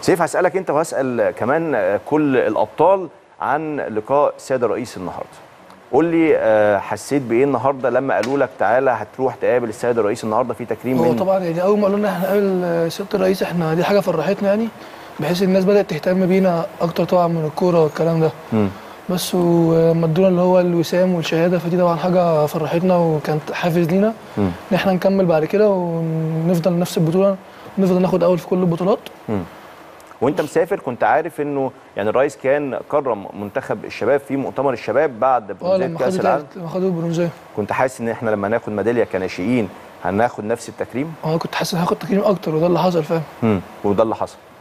سيف هسالك انت وهسال كمان آه، كل الابطال عن لقاء السيد الرئيس النهارده قول لي آه، حسيت بايه النهارده لما قالوا لك تعالى هتروح تقابل السيد الرئيس النهارده في تكريم هو من طبعا يعني اول ما قالوا لنا احنا نقابل سياده الرئيس احنا دي حاجه فرحتنا يعني بحيث الناس بدات تهتم بينا اكتر طبعا من الكوره والكلام ده مم. بس وما ادونا اللي هو الوسام والشهاده فدي طبعا حاجه فرحتنا وكانت حافز لينا مم. ان احنا نكمل بعد كده ونفضل نفس البطوله نفضل ناخد اول في كل البطولات وانت مسافر كنت عارف انه يعني الرئيس كان كرم منتخب الشباب في مؤتمر الشباب بعد اه برونزيه لما كاس خدوا العالم تالت- لما خدوا البرونزيه كنت حاسس ان احنا لما ناخد ميداليه كناشئين هناخد نفس التكريم اه كنت حاسس ان هاخد تكريم اكتر وده اللي حصل فعلا مم. وده اللي حصل